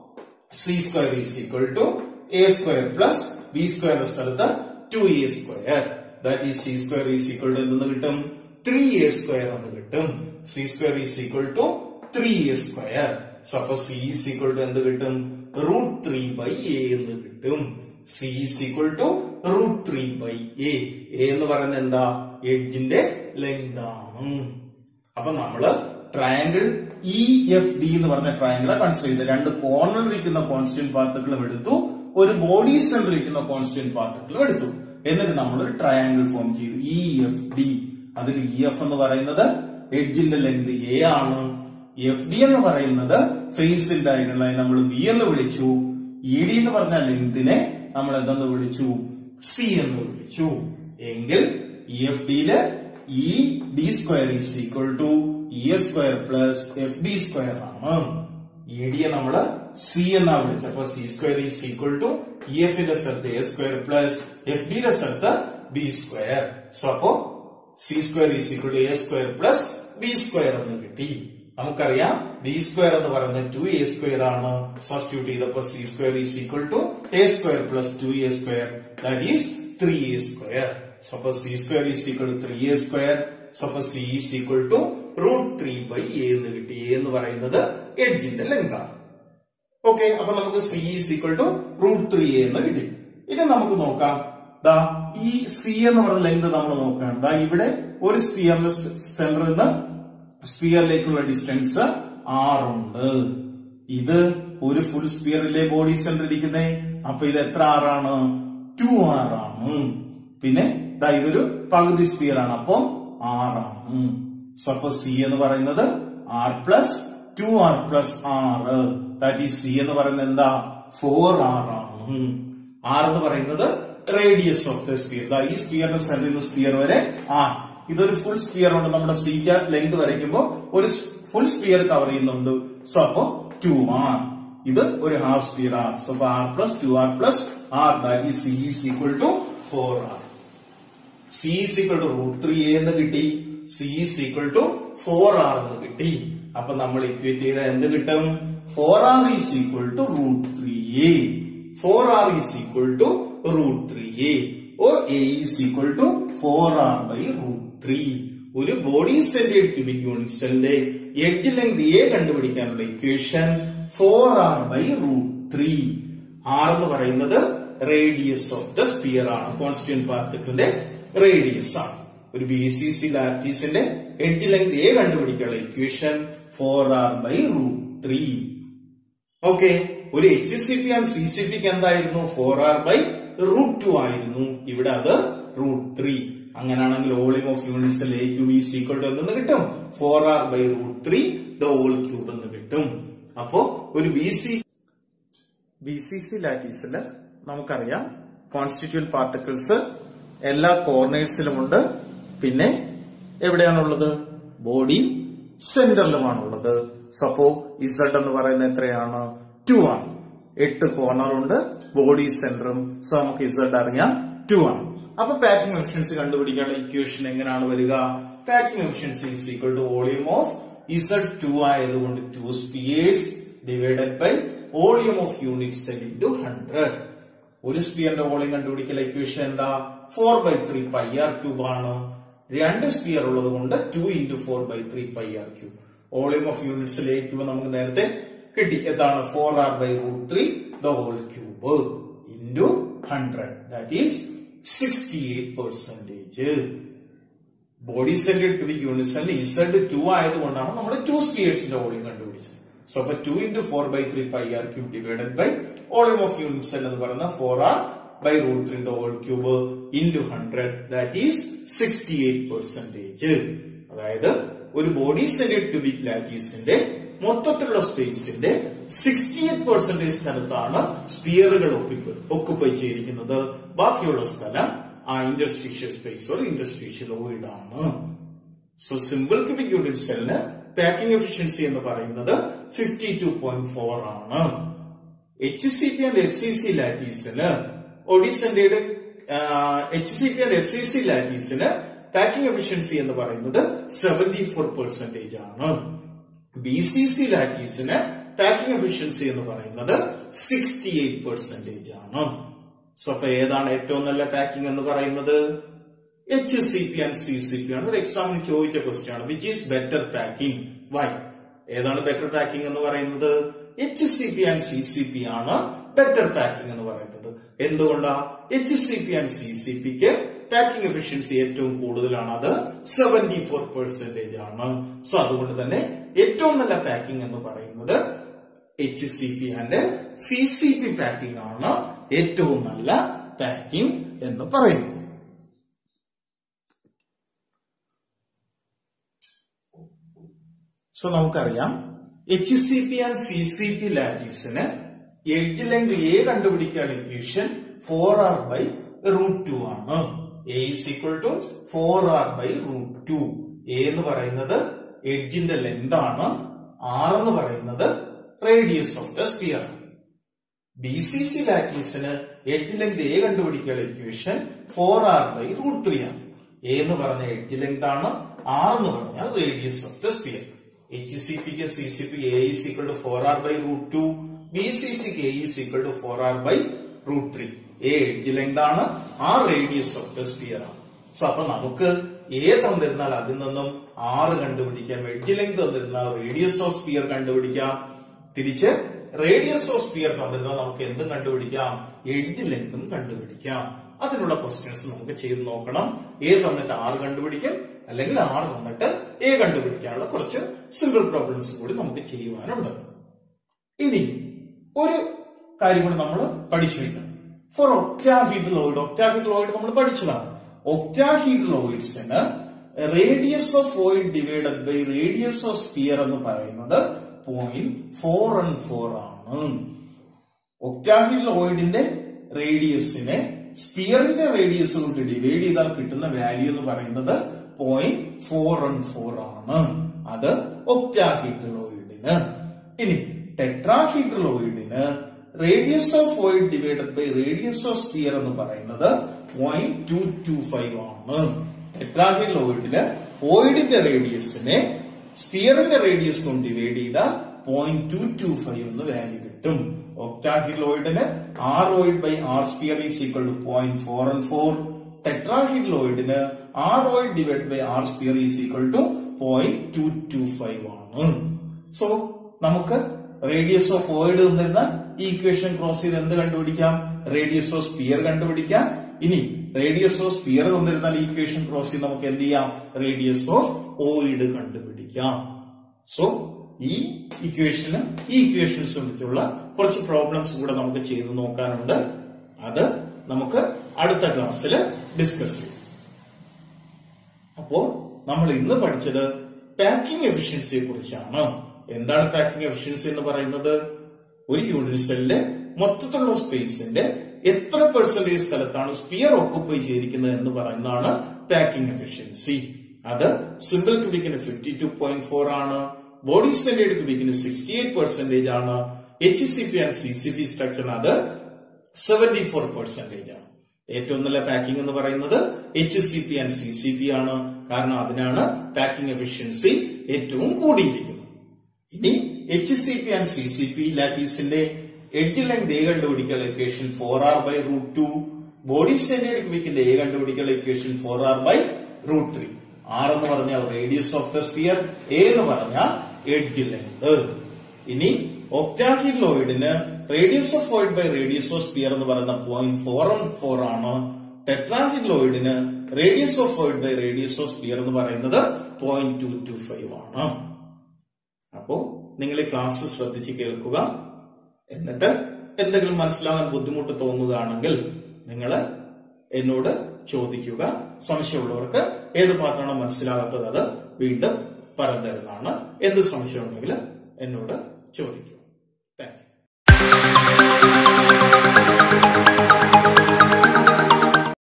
C square is equal to A square plus B square സ്ഥലത്ത് two A square that is C square is equal to എന്തെന്ന് കിട്ടും ത്രീ എ സ്ക്വയർ എന്ന് കിട്ടും C square is equal to three A square so അപ്പൊ സി ഈസ് ഈക്വൽ ടു എന്ത് കിട്ടും റൂട്ട് ത്രീ ബൈ എ എന്ന് കിട്ടും C is equal to root three by A എന്ന് പറയുന്നത് എന്താ എഡ്ജിന്റെ ലെങ്ത് ആണ് അപ്പൊ നമ്മള് ട്രയാങ്കിൾ ഇ എഫ് ഡി എന്ന് പറഞ്ഞ ട്രയാങ്കിളെ കൺസിഡർ ചെയ്ത് രണ്ട് കോർണറിൽ ഇരിക്കുന്ന കോൺസ്റ്റന്റ് പാർട്ടിക്കിളും എടുത്തു ഒരു ബോഡി സെന്ററിൽ ഇരിക്കുന്ന കോൺസ്റ്റന്റ് പാർട്ടിക്കിളും എടുത്തു എന്നിട്ട് നമ്മൾ ഒരു ട്രയാങ്കിൾ ഫോം ചെയ്തു ഇ എഫ് ഡി അതിൽ ഇ എഫ് എന്ന് പറയുന്നത് എഡ്ജിന്റെ ലെങ്ത് എ ആണ് എഫ് ഡി എന്ന് പറയുന്നത് ഫേസിന്റെ ഡയഗണലായി നമ്മൾ ബി എന്ന് വിളിച്ചു ഇ ഡി എന്ന് പറഞ്ഞ ലെങ്തിനെ നമ്മൾ എന്തെന്ന് വിളിച്ചു സി എന്ന് വിളിച്ചു എങ്കിൽ ഇ എഫ് ഡിയില് E D square is equal to E F square plus F D square ആണ് ഇ ഡിയെ നമ്മള് സി എന്നാ വിളിച്ചത് അപ്പൊ C square is equal to E എഫിന്റെ സ്ഥലത്ത് എ സ്ക്വയർ പ്ലസ് എഫ് ഡിയുടെ സ്ഥലത്ത് ബി സ്ക്വയർ സോ അപ്പോ C square is equal to A square plus B square എന്ന് കിട്ടി നമുക്കറിയാം ബി സ്ക്വയർ എന്ന് പറയുന്നത് ടു എ സ്ക്വയർ ആണ് സബ്സ്റ്റിറ്റ്യൂട്ട് ചെയ്തപ്പോ C square is equal to A square plus two A square that is three A square so അപ്പൊ C square is equal to three A square so അപ്പൊ C is equal to root three by A എന്ന് കിട്ടി എ എന്ന് പറയുന്നത് എഡ്ജിന്റെ ലെങ്ത് ആണ് ഓക്കെ അപ്പൊ നമുക്ക് C is equal to root three A എന്ന് കിട്ടി ഇനി നമുക്ക് നോക്കാം ദാ ഈ സി എന്ന് പറയുന്ന ലെങ്ത് നമ്മൾ നോക്കുകയാണ് ദാ ഇവിടെ ഒരു സ്പിയറിന്റെ സെന്ററിൽ നിന്ന് സ്പിയറിലേക്കുള്ള ഡിസ്റ്റൻസ് ആറുണ്ട് ഇത് ഒരു ഫുൾ സ്പിയറിലെ ബോഡി സെന്റർ ഇരിക്കുന്നേ അപ്പൊ ഇത് എത്ര ആറാണ് ടു ആറാണ് പിന്നെ ദാ ഇതൊരു പകുതി സ്പിയർ ആണ് അപ്പൊ ആറാണ് സോ അപ്പൊ സി എന്ന് പറയുന്നത് R plus two R plus R that ഈ സി എന്ന് പറയുന്നത് എന്താ ഫോർ ആർ ആണ് ആർ എന്ന് പറയുന്നത് റേഡിയസ് ഓഫ് ദ സ്പിയർ ദാ ഈ സ്പിയറിന്റെ സെന്ററിൽ നിന്ന് സ്പിയർ വരെ ആർ ഇതൊരു ഫുൾ സ്പിയർ ഉണ്ട് നമ്മുടെ സീക്ക ലെങ്ത് വരയ്ക്കുമ്പോൾ ഒരു ഫുൾ സ്പിയർ കവർ ചെയ്യുന്നുണ്ട് സോ അപ്പോ ടു ആർ ഇത് ഒരു ഹാഫ് സ്പിയർ ആർ സോ അപ്പൊ R plus two R plus R that ഈ C is equal to four R C is equal to root three A എന്ന് കിട്ടി C is equal to four R എന്ന് കിട്ടി അപ്പൊ നമ്മൾ ഇക്വേറ്റ് ചെയ്ത എന്ത് കിട്ടും four R is equal to root three A four R is equal to root three A oh A is equal to four R by root three ഒരു ബോഡി സെന്റേഡ് ക്യൂബിക് യൂണിറ്റ് സെല്ലിന്റെ എഡ്ജ് ലെങ്ത് എ കണ്ടുപിടിക്കാനുള്ള equation four R by root three R എന്ന് പറയുന്നത് റേഡിയസ് ഓഫ് ദ സ്പിയർ ആണ് കോൺസ്റ്റിറ്റ്യൂന്റ് പാർട്ടിക്കിളിന്റെ റേഡിയസ് ആണ് ഒരു ബി സി സി ലാറ്റീസിന്റെ എഡ്ജ് ലെങ്ത് എ കണ്ടുപിടിക്കാനുള്ള equation four R by root three okay ഒരു H C P and C C പിക്ക് എന്തായിരുന്നു four R by root to ആയിരുന്നു ഇവിടെ അത് റൂട്ട് ത്രീ അങ്ങനെയാണെങ്കിൽ volume of units A cube is equal to എന്തെന്ന് കിട്ടും four R by root three the whole cube എന്ന് കിട്ടും അപ്പോ ഒരു B C B C C ലാറ്റീസിൽ നമുക്കറിയാം കോൺസ്റ്റിറ്റ്യൂന്റ് പാർട്ടിക്കിൾസ് എല്ലാ കോർണേഴ്സിലുമുണ്ട് പിന്നെ എവിടെയാണുള്ളത് ബോഡി സെന്ററിലുമാണുള്ളത് സോ അപ്പോ ഇസഡ് എന്ന് പറയുന്നത് എത്രയാണ് ടു ആണ് എട്ട് കോർണർ ഉണ്ട് ബോഡി സെന്ററും സോ നമുക്ക് ഇസഡ് അറിയാം ടു ആണ് അപ്പൊ പാക്കിംഗ് എഫിഷ്യൻസി കണ്ടുപിടിക്കാനുള്ള ഇക്വേഷൻ എങ്ങനെയാണ് വരിക packing efficiency is equal to volume of Z two ആയതുകൊണ്ട് two spheres divided by volume of unit cell into hundred ഒരു സ്പിയറിന്റെ വോളിയം കണ്ടുപിടിക്കൽ ഇക്വേഷൻ എന്താ four by three pi R cube ആണ് രണ്ട് സ്പിയർ ഉള്ളത് കൊണ്ട് two into four by three pi R cube volume of units ലയിക്കുമ്പോൾ നമുക്ക് നേരത്തെ കിട്ടി എന്താണ് four R by root three the whole cube into hundred that is sixty eight percentage body centred cubic യൂണിറ്റ്സിൽ ഇസഡ് ടു ആയതുകൊണ്ടാണ് നമ്മൾ ടു സ്പിയേഴ്സിന്റെ വോളിയം കണ്ടുപിടിച്ചത് സോ അപ്പൊ two into four by three pi R cube divided by volume of units എന്ന് പറയുന്ന four R by root three the whole cube into hundred that is sixty eight percentage അതായത് ഒരു ബോഡി സെന്റഡ് ക്യൂബിക് ലാറ്റീസിന്റെ മൊത്തത്തിലുള്ള സ്പേസിന്റെ സിക്സ്റ്റി എയ്റ്റ് പെർസെന്റേജ് സ്ഥലത്താണ് സ്പിയറുകൾ ഒക്കുപ്പൈ ചെയ്തിരിക്കുന്നത് ബാക്കിയുള്ള സ്ഥലം ആ ഇൻഡസ്ട്രീഷ്യൽ സ്പേസ് ഒരു ഇൻഡസ്ട്രീഷ്യൽ ഓയിഡ് ആണ് സോ സിമ്പിൾ ക്യൂബിക് യൂണിറ്റ് സെല്ലിന് പാക്കിംഗ് എഫിഷ്യൻസി എന്ന് പറയുന്നത് ഫിഫ്റ്റി ടു പോയിന്റ് ഫോർ ആണ് H C P and F C C ലാറ്റീസിന് ഒഡീസന്റെയുടെ H C P and F C C ലാറ്റീസിന് പാക്കിംഗ് എഫിഷ്യൻസി എന്ന് പറയുന്നത് സെവന്റി ഫോർ പെർസെന്റേജ് ആണ് ബി സി സി ലാറ്റീസിന് പാക്കിംഗ് എഫിഷ്യൻസി എന്ന് പറയുന്നത് സിക്സ്റ്റി എയ്റ്റ് പെർസെന്റേജ് ആണ് സോ അപ്പൊ ഏതാണ് ഏറ്റവും നല്ല പാക്കിംഗ് എന്ന് പറയുന്നത് H C P and C C P ആണ് ഒരു എക്സാമിന് ചോദിച്ച ക്വസ്റ്റ്യൻ ആണ് which is better packing why ഏതാണ് ബെറ്റർ പാക്കിംഗ് എന്ന് പറയുന്നത് H C P and C C P ആണ് ബെറ്റർ പാക്കിംഗ് എന്ന് പറയുന്നത് എന്തുകൊണ്ടാ H C P and C C പിക്ക് പാക്കിംഗ് എഫിഷ്യൻസി ഏറ്റവും കൂടുതലാണ് അത് സെവന്റി ഫോർ പെർസെന്റേജ് ആണ് സോ അതുകൊണ്ട് തന്നെ ഏറ്റവും നല്ല പാക്കിംഗ് എന്ന് പറയുന്നത് H C P and C C P packing ആണ് ഏറ്റവും നല്ല പാക്കിംഗ് എന്ന് പറയുന്നത് സോ നമുക്കറിയാം H C P and C C P ലാറ്റീസിന് എഡ്ജ് ലെങ്ത് എ കണ്ടുപിടിക്കാൻ equation four R by root two ആണ് A is equal to four R by root two A എന്ന് പറയുന്നത് എഡ്ജിന്റെ ലെങ്ത് ആണ് ആർ എന്ന് പറയുന്നത് radius of the sphere B C C ലാറ്റീസിന് എഡ്ജ് ലെങ്ത് എ കണ്ടുപിടിക്കാനുള്ള equation four R by root three ആണ് എ എന്ന് പറഞ്ഞ എഡ്ജ് ലെങ്ത് ആണ് ആർ എന്ന് പറഞ്ഞാൽ radius of the sphere H C pick C C P A is equal to four R by root two B C സിക്ക് A is equal to four R by root three A edge length ആണ് R radius of the sphere ആണ് സോ അപ്പൊ നമുക്ക് എ തന്നിരുന്നാൽ അതിൽ നിന്നും ആറ് കണ്ടുപിടിക്കാം എഡ്ജ് ലെങ്ത് തന്നിരുന്നാൽ റേഡിയസ് ഓഫ് സ്പിയർ കണ്ടുപിടിക്കാം തിരിച്ച് റേഡിയസ് ഓഫ് സ്പിയർ തന്നിരുന്നാൽ നമുക്ക് എന്തും കണ്ടുപിടിക്കാം എഡ്ജ് ലെങ്തും കണ്ടുപിടിക്കാം അതിനുള്ള ക്വസ്റ്റ്യൻസ് നമുക്ക് ചെയ്ത് നോക്കണം എ തന്നിട്ട് ആറ് കണ്ടുപിടിക്കും അല്ലെങ്കിൽ ആറ് തന്നിട്ട് എ കണ്ടുപിടിക്കാനുള്ള കുറച്ച് സിമ്പിൾ പ്രോബ്ലംസ് കൂടി നമുക്ക് ചെയ്യുവാനുണ്ട് ഇനി ഒരു കാര്യം കൂടി നമ്മൾ പഠിച്ചു വയ്ക്കണം ഫോർ ഒക്ടാഹീഡ്രോയിഡ് ഒക്ടാഹീഡ്രോയിഡ് നമ്മൾ പഠിച്ചതാണ് ഒക്ടാഹീഡ്രോയിഡ്സിന് radius of void divided by radius of sphere എന്ന് പറയുന്നത് പോയിന്റ് ഫോർ ആൻഡ് ഫോർ ആണ് ഒക്ടാഹീഡ്രോയിഡിന്റെ റേഡിയസിനെ സ്പിയറിന്റെ റേഡിയസ് കൊണ്ട് ഡിവൈഡ് ചെയ്താൽ കിട്ടുന്ന വാല്യൂ എന്ന് പറയുന്നത് പോയിന്റ് ഫോർ ആൻഡ് ഫോർ ആണ് അത് ഒക്ടാഹീഡ്രോയിഡിന് ഇനി ടെട്രാഹീഡ്രോയിഡിന് radius of void divided by radius of sphere എന്ന് പറയുന്നത് പോയിന്റ് ടു ടു ഫൈവ് ആണ് ടെട്രാഹീഡ്രോയിഡിന് വോയിഡിന്റെ റേഡിയസിനെ സ്പിയറിന്റെ റേഡിയസ് കൊണ്ട് ഡിവൈഡ് ചെയ്താൽ പോയിന്റ് ടു ടു ഫൈവ് എന്ന് വാല്യൂ കിട്ടും ഒക്ടാഹിലോയിഡിന് R void by R sphere is equal to point four and four ടെട്രാഹിഡ്ലോയിഡിന് R void divide by R sphere is equal to point two two five ആണ് സോ നമുക്ക് റേഡിയസ് ഓഫ് ഓയിഡ് തന്നിരുന്നാൽ ഈ ഇക്വേഷൻ ക്രോസ് ചെയ്ത് എന്ത് കണ്ടുപിടിക്കാം റേഡിയസ് ഓഫ് സ്പിയർ കണ്ടുപിടിക്കാം ഇനി റേഡിയസ് ഓഫ് സ്പിയർ തന്നിരുന്നാൽ ഈ ഇക്വേഷൻ ക്രോസ് ചെയ്ത് നമുക്ക് എന്ത് ചെയ്യാം റേഡിയസ് ഓഫ് ഓയിഡ് കണ്ടുപിടിക്കാം സോ ഈ ഇക്വേഷന് ഈ ഇക്വേഷൻസ് വെച്ചുള്ള കുറച്ച് പ്രോബ്ലംസ് കൂടെ നമുക്ക് ചെയ്തു നോക്കാനുണ്ട് അത് നമുക്ക് അടുത്ത ക്ലാസ്സിൽ ഡിസ്കസ് ചെയ്യാം അപ്പോൾ നമ്മൾ ഇന്ന് പഠിച്ചത് പാക്കിംഗ് എഫിഷ്യൻസിയെ കുറിച്ചാണ് എന്താണ് പാക്കിംഗ് എഫിഷ്യൻസി എന്ന് പറയുന്നത് ഒരു യൂണിറ്റ് സെല്ലിന്റെ മൊത്തത്തിലുള്ള സ്പേസിന്റെ എത്ര പെർസെന്റേജ് സ്ഥലത്താണ് സ്പിയർ ഓക്കുപ്പൈ ചെയ്തിരിക്കുന്നത് എന്ന് പറയുന്നതാണ് പാക്കിംഗ് എഫിഷ്യൻസി അത് സിമ്പിൾ ക്യൂബിക്കിന് ഫിഫ്റ്റി ടു പോയിന്റ് ഫോർ ആണ് ബോഡി സ്റ്റാൻഡേർഡ് ക്യൂബിക്കിന് സിക്സ്റ്റി എയ്റ്റ് പെർസെന്റേജ് ആണ് H C P and C C P സ്ട്രക്ചറിന് അത് സെവന്റി ഫോർ പെർസെന്റേജ് ആണ് ഏറ്റവും നല്ല പാക്കിംഗ് എന്ന് പറയുന്നത് H C P and C C P ആണ് കാരണം അതിനാണ് പാക്കിംഗ് എഫിഷ്യൻസി ഏറ്റവും കൂടിയിരിക്കുന്നത് ഇനി H C P and C C P ലാറ്റീസിന്റെ എഡ്ജ് ലെങ്ത് എ കണ്ടുപിടിക്കാനുള്ള equation four R by root two body standard ക്യൂബിക്കിന്റെ എ കണ്ടുപിടിക്കാനുള്ള equation four R by root three R എന്ന് പറഞ്ഞാൽ radius of the sphere A എന്ന് പറഞ്ഞാൽ എഡ്ജ് ലെങ്ത് ഇനി ഒക്ടാഹിലോയിഡിന് radius of void by radius of sphere എന്ന് പറയുന്ന പോയിന്റ് ഫോർ ഫോർ ആണ് ടെട്രാഹിലോയിഡിന് radius of void by radius of sphere എന്ന് പറയുന്നത് പോയിന്റ് ടു ടു ഫൈവ് ആണ് അപ്പോ നിങ്ങൾ ഈ ക്ലാസ് ശ്രദ്ധിച്ച് കേൾക്കുക എന്നിട്ട് എന്തെങ്കിലും മനസ്സിലാവാൻ ബുദ്ധിമുട്ട് തോന്നുകയാണെങ്കിൽ നിങ്ങൾ എന്നോട് ചോദിക്കുക സംശയമുള്ളവർക്ക് ഏത് പാത്രമാണോ മനസ്സിലാകാത്തത് അത് വീണ്ടും പറഞ്ഞു തരുന്നതാണ് എന്ത് സംശയം ഉണ്ടെങ്കിലും എന്നോട് ചോദിക്കുക താങ്ക് യു